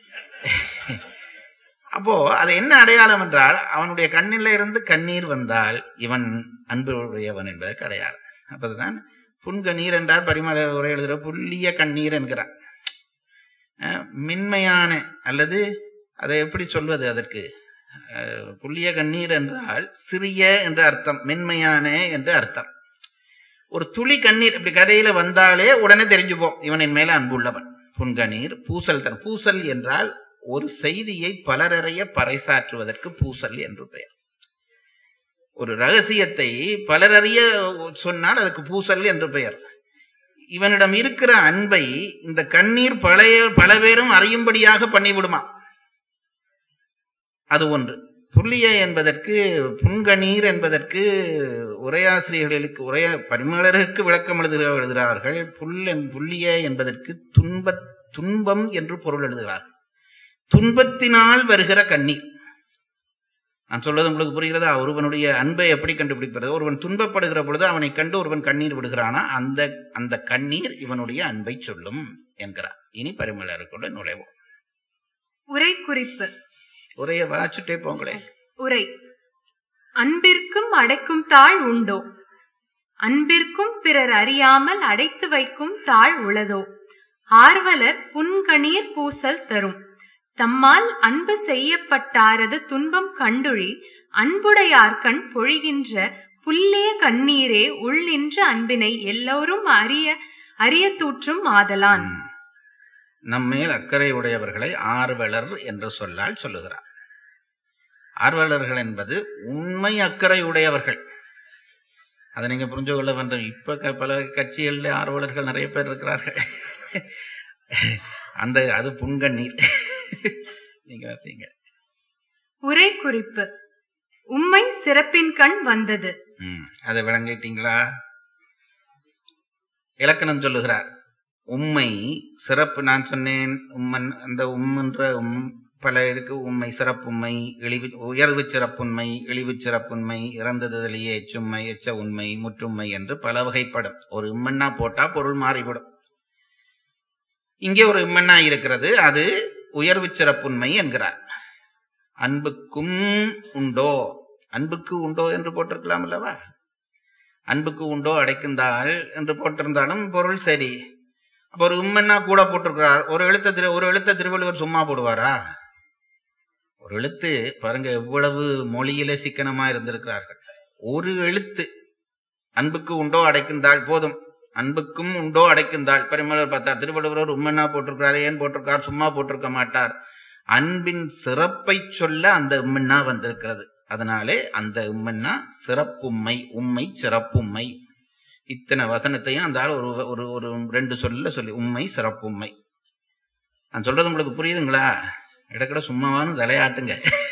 அப்போ அது என்ன அடையாளம் என்றால் அவனுடைய கண்ணில இருந்து கண்ணீர் வந்தால் இவன் அன்பு உடையவன் என்பதற்கு அடையாளம் அப்பதுதான் புன்கண்ணீர் என்றால் பரிமள உரை எழுதுகிற புள்ளிய கண்ணீர் என்கிறார் அஹ், மென்மையான அல்லது அதை எப்படி சொல்வது அதற்கு அஹ், புள்ளிய கண்ணீர் என்றால் சிறிய என்ற அர்த்தம் மென்மையான என்று அர்த்தம் ஒரு துளி கண்ணீர் இப்படி கரையில வந்தாலே உடனே தெரிஞ்சுப்போம் இவன் என் மேல அன்புள்ளவன் புன்கண்ணீர் பூசல் தன் பூசல் என்றால் ஒரு செய்தியை பலரறைய பறைசாற்றுவதற்கு பூசல் என்று பெயர் ஒரு ரகசியத்தை பலரறிய சொன்னால் அதுக்கு பூசல் என்று பெயர் இவனிடம் இருக்கிற அன்பை இந்த கண்ணீர் பழைய பல பேரும் அறியும்படியாக பண்ணிவிடுமா அது ஒன்று புள்ளிய என்பதற்கு புன்கணீர் என்பதற்கு உரையாசிரியர்களுக்கு உரைய பரிமளருக்கு விளக்கம் எழுதுகிற எழுதுகிறார்கள் புல் என்- புள்ளிய என்பதற்கு துன்ப துன்பம் என்று பொருள் எழுதுகிறார்கள் துன்பத்தினால் வருகிற கண்ணீர் நான் சொல்வது உங்களுக்கு புரிகிறதா ஒருவனுடைய அன்பை எப்படி கண்டுபிடிப்பது ஒருவன் துன்பப்படுகிற பொழுது அவனை கண்டு ஒருவன் கண்ணீர் விடுகிறானா அந்த அந்த கண்ணீர் இவனுடைய அன்பை சொல்லும் என்கிறார் இனி பரிமளருக்குள்ள நுழைவோம் உரை குறிப்பு உரைய வாச்சுட்டே போங்களேன் உரை அன்பிற்கும் அடைக்கும் தாழ் உண்டோ அன்பிற்கும் பிறர் அறியாமல் அடைத்து வைக்கும் தாழ் உளதோ ஆர்வலர் புன்கணீர் பூசல் தரும் தம்மால் அன்பு செய்யப்பட்டாரது துன்பம் கண்டுழி அன்புடையார்கண் பொழிகின்ற புல்லிய கண்ணீரே உள்ளின்ற அன்பினை எல்லோரும் அறிய அரிய தூற்றும் ஆதலான் ம். நம்மேல் அக்கறை உடையவர்களை ஆர்வலர் என்று சொல்லால் சொல்லுகிறார் ஆர்வலர்கள் என்பது உண்மை அக்கறை உடையவர்கள் அதை நீங்க புரிஞ்சு கொள்ள வேண்டும் இப்ப க- பல கட்சிகள்ல ஆர்வலர்கள் நிறைய பேர் இருக்கிறார்கள் அந்த அது புன்கண்ணீர் நீங்க வாசிங்க உரை குறிப்பு உம்மை சிறப்பின் கண் வந்தது ம், அதை விளங்கிட்டீங்களா இலக்கணம் சொல்லுகிறார் உம்மை சிறப்பு நான் சொன்னேன் உம்மன் அந்த உம்மென்ற உம் பல இருக்கு உண்மை சிறப்புண்மை இழிவு உயர்வு சிறப்புண்மை இழிவு சிறப்புண்மை இறந்ததிலேயே எச்சுண்மை எச்ச உண்மை முற்றுண்மை என்று பல வகைப்படும் ஒரு இம்மண்ணா போட்டா பொருள் மாறிவிடும் இங்கே ஒரு இம்மண்ணா இருக்கிறது அது உயர்வு சிறப்புண்மை என்கிறார் அன்புக்கும் உண்டோ அன்புக்கு உண்டோ என்று போட்டிருக்கலாம் அல்லவா அன்புக்கு உண்டோ அடைக்குந்தாள் என்று போட்டிருந்தாலும் பொருள் சரி அப்ப ஒரு உம்மன்னா கூட போட்டிருக்கிறார் ஒரு எழுத்த திரு ஒரு எழுத்த திருவள்ளுவர் சும்மா போடுவாரா ஒரு எழுத்து பாருங்க எவ்வளவு மொழியில சிக்கனமா இருந்திருக்கிறார்கள் ஒரு எழுத்து அன்புக்கு உண்டோ அடைக்குந்தாள் போதும் அன்புக்கும் உண்டோ அடைக்குந்தாள் பெருமளர் பார்த்தார் திருவள்ளுவர் ஒரு உம்மன்னா போட்டிருக்கிறார் ஏன் போட்டிருக்கார் சும்மா போட்டிருக்க மாட்டார் அன்பின் சிறப்பை சொல்ல அந்த உம்மன்னா வந்திருக்கிறது அதனாலே அந்த உம்மன்னா சிறப்பும்மை உம்மை சிறப்பும்மை இத்தனை வசனத்தையும் அந்த ஆள் ஒரு ஒரு ஒரு ரெண்டு சொல்ல சொல்லி உண்மை சிறப்புண்மை நான் சொல்றது உங்களுக்கு புரியுதுங்களா இடக்கட சும்மாவானு தலையாட்டுங்க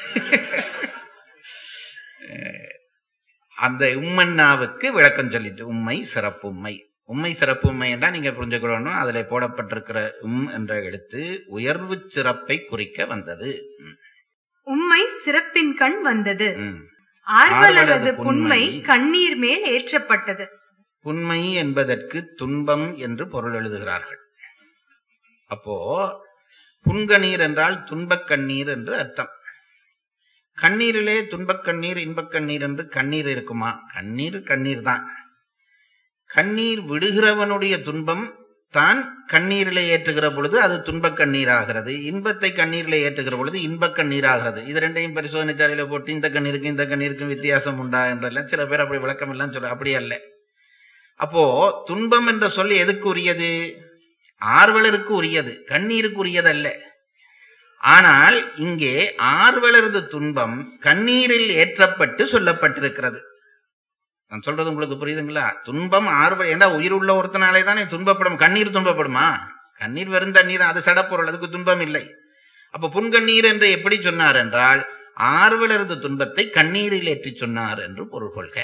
அஹ் அந்த உம்மன்னாவுக்கு விளக்கம் சொல்லிட்டு உண்மை சிறப்புண்மை உண்மை சிறப்புண்மை என்றா நீங்க புரிஞ்சுக்கணும் அதுல போடப்பட்டிருக்கிற உம் என்ற எழுத்து உயர்வு சிறப்பை குறிக்க வந்தது ம், உம்மை சிறப்பின் கண் வந்தது ம். ஆர்வலரது புண்மை புண்மை கண்ணீர் மேல் ஏற்றப்பட்டது புண்மை என்பதற்கு துன்பம் என்று பொருள் எழுதுகிறார்கள் அப்போ புன்கண்ணீர் என்றால் துன்பக் கண்ணீர் என்று அர்த்தம் கண்ணீரிலே துன்பக் கண்ணீர் இன்பக் கண்ணீர் என்று கண்ணீர் இருக்குமா கண்ணீர் கண்ணீர் தான் கண்ணீர் விடுகிறவனுடைய துன்பம் தான் கண்ணீரிலே ஏற்றுகிற பொழுது அது துன்பக் கண்ணீர் ஆகிறது இன்பத்தை கண்ணீரிலே ஏற்றுகிற பொழுது இன்பக் கண்ணீர் ஆகிறது இது ரெண்டையும் பரிசோதனை சாலையில போட்டு இந்த கண்ணீருக்கும் இந்த கண்ணீருக்கும் வித்தியாசம் உண்டா என்றெல்லாம் சில பேர் அப்படி விளக்கம் எல்லாம் சொல்ல அப்படி அல்ல அப்போ துன்பம் என்ற சொல் எதுக்கு உரியது ஆர்வலருக்கு உரியது கண்ணீருக்கு உரியது அல்ல ஆனால் இங்கே ஆர்வலரது துன்பம் கண்ணீரில் ஏற்றப்பட்டு சொல்லப்பட்டிருக்கிறது நான் சொல்றது உங்களுக்கு புரியுதுங்களா துன்பம் ஆர்வ ஏண்டா உயிர் உள்ள ஒருத்தனாலே தானே துன்பப்படும் கண்ணீர் துன்பப்படுமா கண்ணீர் வெறும் தண்ணீர் அது சடப்பொருள் அதுக்கு துன்பம் இல்லை அப்ப புன்கண்ணீர் என்று எப்படி சொன்னார் என்றால் ஆர்வலரது துன்பத்தை கண்ணீரில் ஏற்றி சொன்னார் என்று பொருள் கொள்க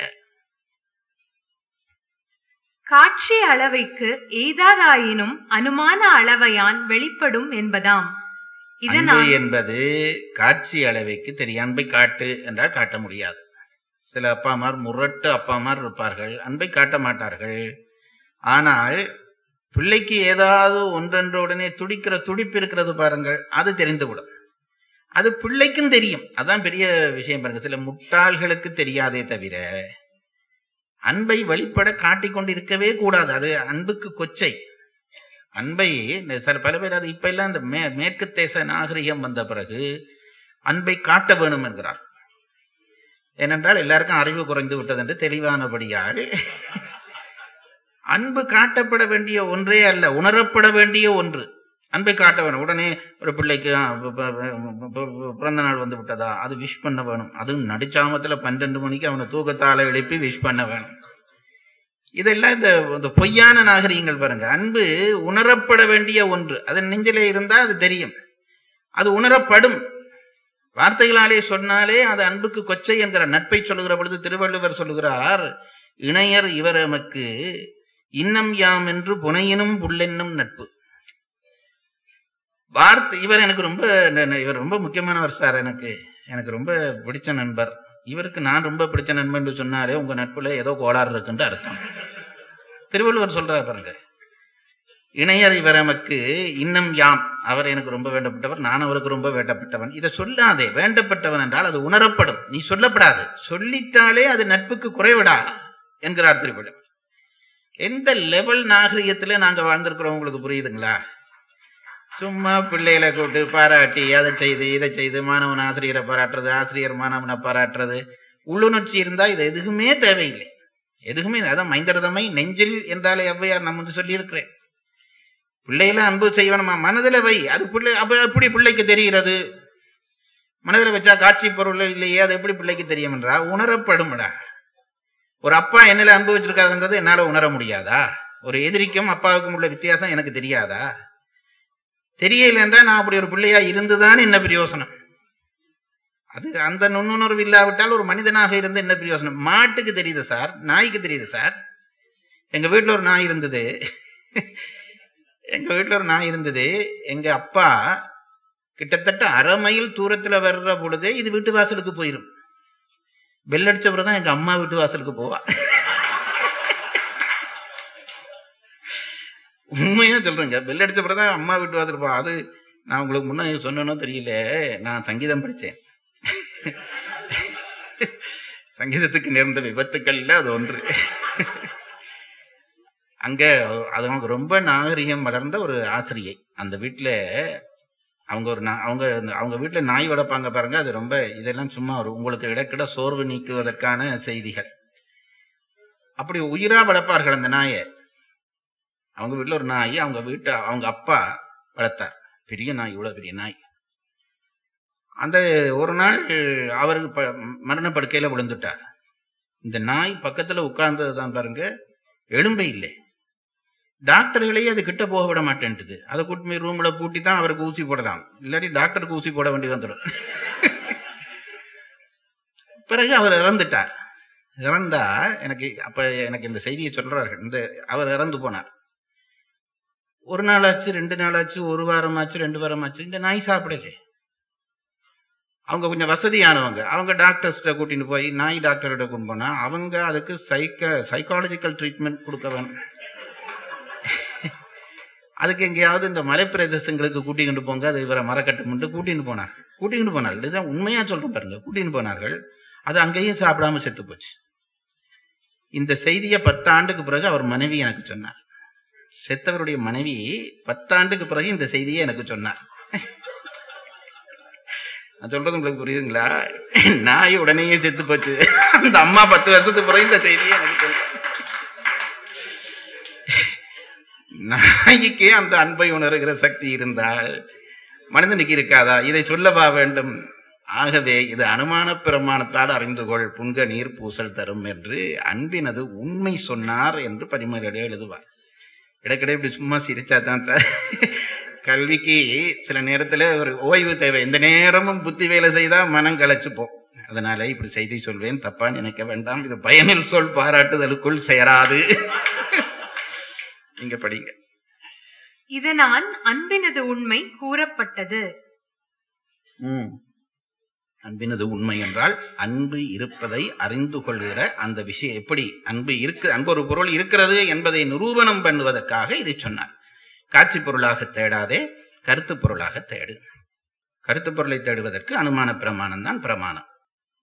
காட்சி அளவைக்கு எய்தாதாயினும் அனுமான அளவையான் வெளிப்படும் என்பதாம் அன்பு இதனால் என்பது காட்சி அளவைக்கு தெரியும் அன்பை காட்டு என்றால் காட்ட முடியாது சில அப்பாமார் முரட்டு அப்பாமார் இருப்பார்கள் அன்பை காட்ட மாட்டார்கள் ஆனால் பிள்ளைக்கு ஏதாவது ஒன்றென்ற உடனே துடிக்கிற துடிப்பு இருக்கிறது பாருங்கள் அது தெரிந்துவிடும் அது பிள்ளைக்கும் தெரியும் அதான் பெரிய விஷயம் பாருங்க சில முட்டாள்களுக்கு தெரியாதே தவிர அன்பை வெளிப்பட காட்டிக் கொண்டிருக்கவே கூடாது அது அன்புக்கு கொச்சை அன்பை இந்த சில பல பேர் அது இப்ப எல்லாம் இந்த மே மேற்கு தேச நாகரிகம் வந்த பிறகு அன்பை காட்ட வேணும் என்கிறார் ஏனென்றால் எல்லாருக்கும் அறிவு குறைந்து விட்டது என்று தெளிவானபடியால் அன்பு காட்டப்பட வேண்டிய ஒன்றே அல்ல உணரப்பட வேண்டிய ஒன்று அன்பை காட்ட வேணும் உடனே ஒரு பிள்ளைக்கு ஆ, ப- ப- ப- ப- பிறந்த நாள் வந்து விட்டதா அது விஷ் பண்ண வேணும் அதுவும் நடுச்சாமத்துல பன்னெண்டு மணிக்கு அவனை தூக்கத்தால எழுப்பி விஷ் பண்ண வேணும் இதெல்லாம் இந்த இந்த பொய்யான நாகரிகங்கள் பாருங்க அன்பு உணரப்பட வேண்டிய ஒன்று அது நெஞ்சிலே இருந்தா அது தெரியும் அது உணரப்படும் வார்த்தைகளாலே சொன்னாலே அது அன்புக்கு கொச்சை என்கிற நட்பை சொல்லுகிற பொழுது திருவள்ளுவர் சொல்லுகிறார் இணையர் இவர் எமக்கு இன்னம் யாம் என்று புனையினும் புல்லென்னும் நட்பு வார்த்தை இவர் எனக்கு ரொம்ப ந- ந- இவர் ரொம்ப முக்கியமானவர் சார் எனக்கு எனக்கு ரொம்ப பிடிச்ச நண்பர் இவருக்கு நான் ரொம்ப பிடிச்ச நண்பன் என்று சொன்னாலே உங்க நட்புல ஏதோ கோளாறு இருக்குன்னு அர்த்தம் திருவள்ளுவர் சொல்றார் பாருங்க இணையர் இவர் எமக்கு இன்னம் யாம் அவர் எனக்கு ரொம்ப வேண்டப்பட்டவர் நான் அவருக்கு ரொம்ப வேண்டப்பட்டவன் இதை சொல்லாதே வேண்டப்பட்டவன் என்றால் அது உணரப்படும் நீ சொல்லப்படாது சொல்லிட்டாலே அது நட்புக்கு குறைவிடா என்கிறார் திருவள்ளுவர் எந்த லெவல் நாகரிகத்துல நாங்க வாழ்ந்திருக்கிறோம் உங்களுக்கு புரியுதுங்களா சும்மா பிள்ளைகளை கூப்பிட்டு பாராட்டி அதை செய்து இதை செய்து மாணவன் ஆசிரியரை பாராட்டுறது ஆசிரியர் மாணவனை பாராட்டுறது உள்ளுணர்ச்சி இருந்தா இது எதுவுமே தேவையில்லை எதுக்குமே அதான் மைந்தரதமை நெஞ்சில் என்றாலே ஔவையார் நம்ம வந்து சொல்லியிருக்கிறேன் பிள்ளையில அன்பு செய்வனமா மனதுல வை அது பிள்ளை அப்ப எப்படி பிள்ளைக்கு தெரிகிறது மனதுல வச்சா காட்சி பொருள் இல்லையே அது எப்படி பிள்ளைக்கு தெரியும் என்றா உணரப்படும்டா ஒரு அப்பா என்னில அன்பு வச்சிருக்காருங்கிறது என்னால உணர முடியாதா ஒரு எதிரிக்கும் அப்பாவுக்கும் உள்ள வித்தியாசம் எனக்கு தெரியாதா தெரியல என்றா நான் அப்படி ஒரு பிள்ளையா இருந்துதான் என்ன பிரயோசனம் அது அந்த நுண்ணுணர்வு இல்லாவிட்டால் ஒரு மனிதனாக இருந்து என்ன பிரயோசனம் மாட்டுக்கு தெரியுது சார் நாய்க்கு தெரியுது சார் எங்க வீட்டுல ஒரு நாய் இருந்தது எங்க வீட்டுல ஒரு நாய் இருந்தது எங்க அப்பா கிட்டத்தட்ட அரை மைல் தூரத்துல வர்ற பொழுதே இது வீட்டு வாசலுக்கு போயிடும் பெல் அடிச்ச பிறகுதான் எங்க அம்மா வீட்டு வாசலுக்கு போவா உண்மையா சொல்றேங்க பெல் அடிச்ச பிறகுதான் அம்மா வீட்டு வாசலுக்கு போவா அது நான் உங்களுக்கு முன்ன சொன்னனோ தெரியல நான் சங்கீதம் படிச்சேன் சங்கீதத்துக்கு நேர்ந்த விபத்துக்கள்ல அது ஒன்று அங்க அது அவங்க ரொம்ப நாகரிகம் வளர்ந்த ஒரு ஆசிரியை அந்த வீட்டுல அவங்க ஒரு நா- அவங்க அந்த- அவங்க வீட்டுல நாய் வளர்ப்பாங்க பாருங்க அது ரொம்ப இதெல்லாம் சும்மா ஒரு உங்களுக்கு இடக்கிட சோர்வு நீக்குவதற்கான செய்திகள் அப்படி உயிரா வளர்ப்பார்கள் அந்த நாயை அவங்க வீட்டுல ஒரு நாய் அவங்க வீட்டு அவங்க அப்பா வளர்த்தார் பெரிய நாய் இவ்வளவு பெரிய நாய் அந்த ஒரு நாள் அவர் ப- மரணப்படுக்கையில விழுந்துட்டார் இந்த நாய் பக்கத்துல உட்கார்ந்தது தான் பாருங்க எலும்பே இல்லை டாக்டர்களையே அது கிட்ட போக விட மாட்டேன்ட்டுது அதை கூட்டி போய் ரூம்ல பூட்டி தான் அவருக்கு ஊசி போடலாம் இல்லாட்டி டாக்டருக்கு ஊசி போட வேண்டி வந்துடும் பிறகு அவர் இறந்துட்டார் இறந்தா எனக்கு அப்ப எனக்கு இந்த செய்தியை சொல்றார்கள் இந்த அவர் இறந்து போனார் ஒரு நாள் ஆச்சு ரெண்டு நாள் ஆச்சு ஒரு வாரம் ஆச்சு ரெண்டு வாரம் ஆச்சு இந்த நாய் சாப்பிடல அவங்க கொஞ்சம் வசதியானவங்க அவங்க டாக்டர்ஸ்கிட்ட கூட்டிட்டு போய் நாய் டாக்டர்கிட்ட கொண்டு போனா அவங்க அதுக்கு சைக்க சைக்காலஜிக்கல் ட்ரீட்மெண்ட் கொடுக்க வேணும் அதுக்கு எங்கேயாவது இந்த மலைப்பிரதேசங்களுக்கு கூட்டிக்கிட்டு போங்க அது இவரை மரக்கட்டு கூட்டிட்டு போனார் கூட்டிக்கிட்டு போனார்கள் இதுதான் உண்மையா சொல்றேன் பாருங்க கூட்டிட்டு போனார்கள் அது அங்கேயும் சாப்பிடாம செத்து போச்சு இந்த செய்தியை பத்தாண்டுக்கு பிறகு அவர் மனைவி எனக்கு சொன்னார் செத்தவருடைய மனைவி பத்தாண்டுக்கு பிறகு இந்த செய்தியை எனக்கு சொன்னார் நான் சொல்றது உங்களுக்கு புரியுதுங்களா நாய் உடனேயே செத்து போச்சு அந்த அம்மா பத்து வருஷத்துக்கு பிறகு இந்த செய்தியை எனக்கு சொல்ல நாய்க்கு அந்த அன்பை உணர்கிற சக்தி இருந்தால் மனிதனுக்கு இருக்காதா இதை சொல்லவா வேண்டும் ஆகவே இது அனுமான பிரமாணத்தால் அறிந்து கொள் புங்க நீர் பூசல் தரும் என்று அன்பினது உண்மை சொன்னார் என்று பரிமரிடம் எழுதுவார் இடக்கிட இப்படி சும்மா சிரிச்சா தான் சார் கல்விக்கு சில நேரத்துல ஒரு ஓய்வு தேவை இந்த நேரமும் புத்தி வேலை செய்தா மனம் களைச்சுப்போம் அதனால இப்படி செய்தி சொல்வேன் தப்பா நினைக்க வேண்டாம் இது பயனில் சொல் பாராட்டுதலுக்குள் சேராது நீங்க படிங்க இதனால் அன்பினது உண்மை கூறப்பட்டது ம். அன்பினது உண்மை என்றால் அன்பு இருப்பதை அறிந்து கொள்கிற அந்த விஷயம் எப்படி அன்பு இருக்கு அன்பு ஒரு பொருள் இருக்கிறது என்பதை நிரூபணம் பண்ணுவதற்காக இதை சொன்னார் காட்சி பொருளாக தேடாதே கருத்து பொருளாக தேடு கருத்து பொருளை தேடுவதற்கு அனுமான பிரமாணம் தான் பிரமாணம்